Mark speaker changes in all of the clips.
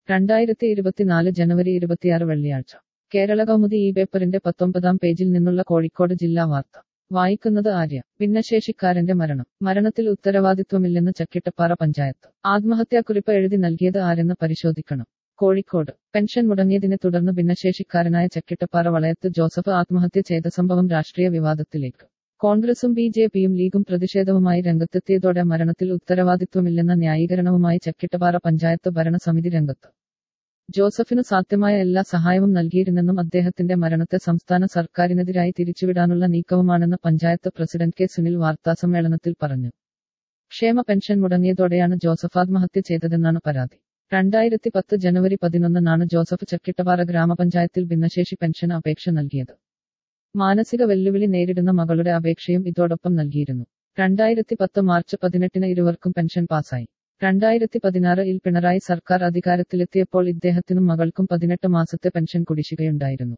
Speaker 1: രണ്ടായിരത്തി ഇരുപത്തിനാല് ജനുവരി ഇരുപത്തിയാറ് വെള്ളിയാഴ്ച കേരള കൗമുദി ഈ പേപ്പറിന്റെ പത്തൊമ്പതാം പേജിൽ നിന്നുള്ള കോഴിക്കോട് ജില്ലാ വാർത്ത വായിക്കുന്നത് ആര്യ ഭിന്നശേഷിക്കാരന്റെ മരണം മരണത്തിൽ ഉത്തരവാദിത്വമില്ലെന്ന് ചക്കിട്ടപ്പാറ പഞ്ചായത്ത് ആത്മഹത്യാക്കുറിപ്പ് എഴുതി നൽകിയത് ആരെന്ന് പരിശോധിക്കണം കോഴിക്കോട് പെൻഷൻ മുടങ്ങിയതിനെ തുടർന്ന് ഭിന്നശേഷിക്കാരനായ ചക്കിട്ടപ്പാറ വളയത്ത് ജോസഫ് ആത്മഹത്യ ചെയ്ത സംഭവം രാഷ്ട്രീയ വിവാദത്തിലേക്ക് കോൺഗ്രസും ബി ജെ പിയും ലീഗും പ്രതിഷേധവുമായി രംഗത്തെത്തിയതോടെ മരണത്തിൽ ഉത്തരവാദിത്വമില്ലെന്ന ന്യായീകരണവുമായി ചക്കിട്ടപ്പാറ പഞ്ചായത്ത് ഭരണസമിതി രംഗത്ത് ജോസഫിന് സാധ്യമായ എല്ലാ സഹായവും നൽകിയിരുന്നെന്നും അദ്ദേഹത്തിന്റെ മരണത്തെ സംസ്ഥാന സർക്കാരിനെതിരായി തിരിച്ചുവിടാനുള്ള നീക്കവുമാണെന്ന് പഞ്ചായത്ത് പ്രസിഡന്റ് കെ സുനിൽ വാർത്താസമ്മേളനത്തിൽ പറഞ്ഞു ക്ഷേമ പെൻഷൻ മുടങ്ങിയതോടെയാണ് ജോസഫ് ആത്മഹത്യ ചെയ്തതെന്നാണ് പരാതി രണ്ടായിരത്തി പത്ത് ജനുവരി പതിനൊന്നിനാണ് ജോസഫ് ചക്കിട്ടപ്പാറ ഗ്രാമപഞ്ചായത്തിൽ ഭിന്നശേഷി പെൻഷൻ അപേക്ഷ നൽകിയത് മാനസിക വെല്ലുവിളി നേരിടുന്ന മകളുടെ അപേക്ഷയും ഇതോടൊപ്പം നൽകിയിരുന്നു രണ്ടായിരത്തി പത്ത് മാർച്ച് പതിനെട്ടിന് ഇരുവർക്കും പെൻഷൻ പാസായി രണ്ടായിരത്തി പതിനാറിൽ പിണറായി സർക്കാർ അധികാരത്തിലെത്തിയപ്പോൾ ഇദ്ദേഹത്തിനും മകൾക്കും പതിനെട്ട് മാസത്തെ പെൻഷൻ കുടിശ്ശികയുണ്ടായിരുന്നു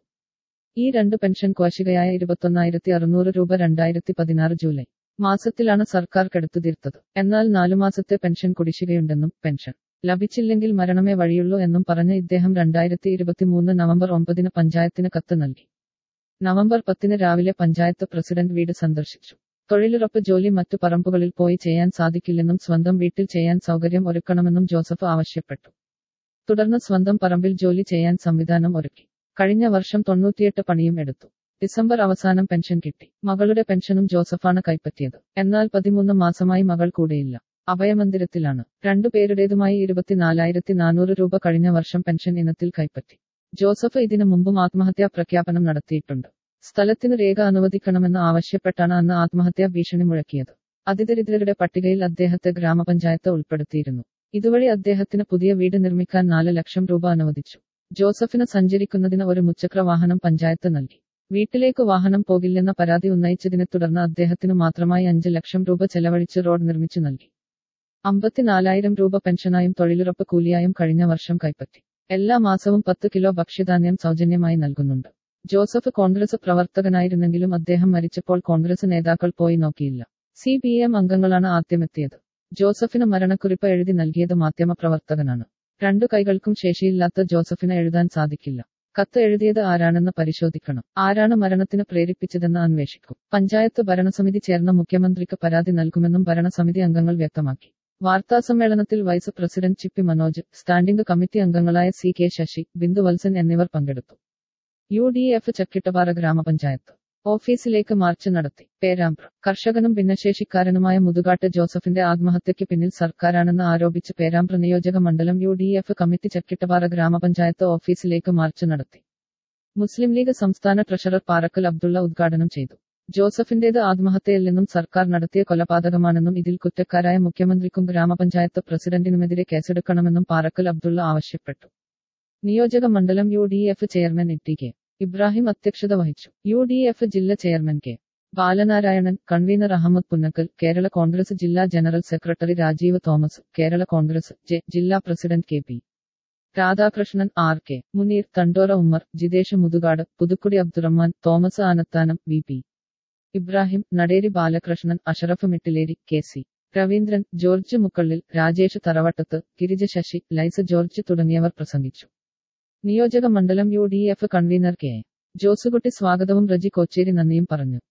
Speaker 1: ഈ രണ്ട് പെൻഷൻ കുവശികയായ ഇരുപത്തൊന്നായിരത്തി അറുന്നൂറ് രൂപ രണ്ടായിരത്തി പതിനാറ് ജൂലൈ മാസത്തിലാണ് സർക്കാർ കെടുത്തു തീർത്തത് എന്നാൽ നാലു മാസത്തെ പെൻഷൻ കുടിശ്ശികയുണ്ടെന്നും പെൻഷൻ ലഭിച്ചില്ലെങ്കിൽ മരണമേ വഴിയുള്ളൂ എന്നും പറഞ്ഞ് ഇദ്ദേഹം രണ്ടായിരത്തി ഇരുപത്തിമൂന്ന് നവംബർ ഒമ്പതിന് പഞ്ചായത്തിന് കത്ത് നൽകി നവംബർ പത്തിന് രാവിലെ പഞ്ചായത്ത് പ്രസിഡന്റ് വീട് സന്ദർശിച്ചു തൊഴിലുറപ്പ് ജോലി മറ്റു പറമ്പുകളിൽ പോയി ചെയ്യാൻ സാധിക്കില്ലെന്നും സ്വന്തം വീട്ടിൽ ചെയ്യാൻ സൗകര്യം ഒരുക്കണമെന്നും ജോസഫ് ആവശ്യപ്പെട്ടു തുടർന്ന് സ്വന്തം പറമ്പിൽ ജോലി ചെയ്യാൻ സംവിധാനം ഒരുക്കി കഴിഞ്ഞ വർഷം തൊണ്ണൂറ്റിയെട്ട് പണിയും എടുത്തു ഡിസംബർ അവസാനം പെൻഷൻ കിട്ടി മകളുടെ പെൻഷനും ജോസഫാണ് കൈപ്പറ്റിയത് എന്നാൽ പതിമൂന്ന് മാസമായി മകൾ കൂടെയില്ല അഭയമന്ദിരത്തിലാണ് രണ്ടുപേരുടേതുമായി ഇരുപത്തിനാലായിരത്തി നാനൂറ് രൂപ കഴിഞ്ഞ വർഷം പെൻഷൻ ഇനത്തിൽ കൈപ്പറ്റി ജോസഫ് ഇതിനു മുമ്പും ആത്മഹത്യാ പ്രഖ്യാപനം നടത്തിയിട്ടുണ്ട് സ്ഥലത്തിന് രേഖ അനുവദിക്കണമെന്ന് ആവശ്യപ്പെട്ടാണ് അന്ന് ആത്മഹത്യാ ഭീഷണി മുഴക്കിയത് അതിദരിദ്രരുടെ പട്ടികയിൽ അദ്ദേഹത്തെ ഗ്രാമപഞ്ചായത്ത് ഉൾപ്പെടുത്തിയിരുന്നു ഇതുവഴി അദ്ദേഹത്തിന് പുതിയ വീട് നിർമ്മിക്കാൻ നാല് ലക്ഷം രൂപ അനുവദിച്ചു ജോസഫിന് സഞ്ചരിക്കുന്നതിന് ഒരു മുച്ചക്ര വാഹനം പഞ്ചായത്ത് നൽകി വീട്ടിലേക്ക് വാഹനം പോകില്ലെന്ന പരാതി ഉന്നയിച്ചതിനെ തുടർന്ന് അദ്ദേഹത്തിനു മാത്രമായി അഞ്ച് ലക്ഷം രൂപ ചെലവഴിച്ച് റോഡ് നിർമ്മിച്ചു നൽകി അമ്പത്തിനാലായിരം രൂപ പെൻഷനായും തൊഴിലുറപ്പ് കൂലിയായും കഴിഞ്ഞ വർഷം കൈപ്പറ്റി എല്ലാ മാസവും പത്ത് കിലോ ഭക്ഷ്യധാന്യം സൗജന്യമായി നൽകുന്നുണ്ട് ജോസഫ് കോൺഗ്രസ് പ്രവർത്തകനായിരുന്നെങ്കിലും അദ്ദേഹം മരിച്ചപ്പോൾ കോൺഗ്രസ് നേതാക്കൾ പോയി നോക്കിയില്ല സി പി എം അംഗങ്ങളാണ് ആദ്യമെത്തിയത് ജോസഫിന് മരണക്കുറിപ്പ് എഴുതി നൽകിയത് മാധ്യമപ്രവർത്തകനാണ് രണ്ടു കൈകൾക്കും ശേഷിയില്ലാത്ത ജോസഫിന് എഴുതാൻ സാധിക്കില്ല കത്ത് എഴുതിയത് ആരാണെന്ന് പരിശോധിക്കണം ആരാണ് മരണത്തിന് പ്രേരിപ്പിച്ചതെന്ന് അന്വേഷിക്കും പഞ്ചായത്ത് ഭരണസമിതി ചേർന്ന മുഖ്യമന്ത്രിക്ക് പരാതി നൽകുമെന്നും ഭരണസമിതി അംഗങ്ങൾ വ്യക്തമാക്കി വാർത്താസമ്മേളനത്തിൽ vice president Chippi Manoj standing committee അംഗങ്ങളായ സി കെ ശശി ബിന്ദു വത്സൻ എന്നിവർ പങ്കെടുത്തു യു ഡി എഫ് ചക്കിട്ടപ്പാറ ഗ്രാമപഞ്ചായത്ത് ഓഫീസിലേക്ക് മാർച്ച് നടത്തി പേരാമ്പ്ര കർഷകനും ഭിന്നശേഷിക്കാരനുമായ മുതുകാട്ട് ജോസഫിന്റെ ആത്മഹത്യയ്ക്ക് പിന്നിൽ സർക്കാരാണെന്ന് ആരോപിച്ച് പേരാമ്പ്ര നിയോജക മണ്ഡലം U D F committee Chakkittapara ഗ്രാമപഞ്ചായത്ത് ഓഫീസിലേക്ക് മാർച്ച് നടത്തി മുസ്ലിം ലീഗ് സംസ്ഥാന ട്രഷറർ പാറക്കൽ അബ്ദുള്ള ഉദ്ഘാടനം ചെയ്തു ജോസഫിന്റേത് ആത്മഹത്യയല്ലെന്നും സർക്കാർ നടത്തിയ കൊലപാതകമാണെന്നും ഇതിൽ കുറ്റക്കാരായ മുഖ്യമന്ത്രിക്കും ഗ്രാമപഞ്ചായത്ത് പ്രസിഡന്റിനുമെതിരെ കേസെടുക്കണമെന്നും പാറക്കൽ അബ്ദുള്ള ആവശ്യപ്പെട്ടു നിയോജക മണ്ഡലം U D F chairman E K Ibrahim അധ്യക്ഷത വഹിച്ചു യു ഡി എഫ് ജില്ലാ chairman K Balanarayanan convener Ahammed Punnakkal Kerala Congress ജില്ലാ general secretary Rajeev Thomas Kerala Congress J ജില്ലാ president K P Radhakrishnan R K Muneer Thandora Ummer Jithesh Muthukad Puthukkudi Abdurahman Thomas Anathanam V P Ibrahim Naderi Balakrishnan Ashraf Mittileri K C Raveendran George Mukkallil Rajesh Tharavattath Girija Sasi Laisa George തുടങ്ങിയവർ പ്രസംഗിച്ചു നിയോജക മണ്ഡലം U D F convener K Josekutty സ്വാഗതവും റജി കൊച്ചേരി നന്ദിയും പറഞ്ഞു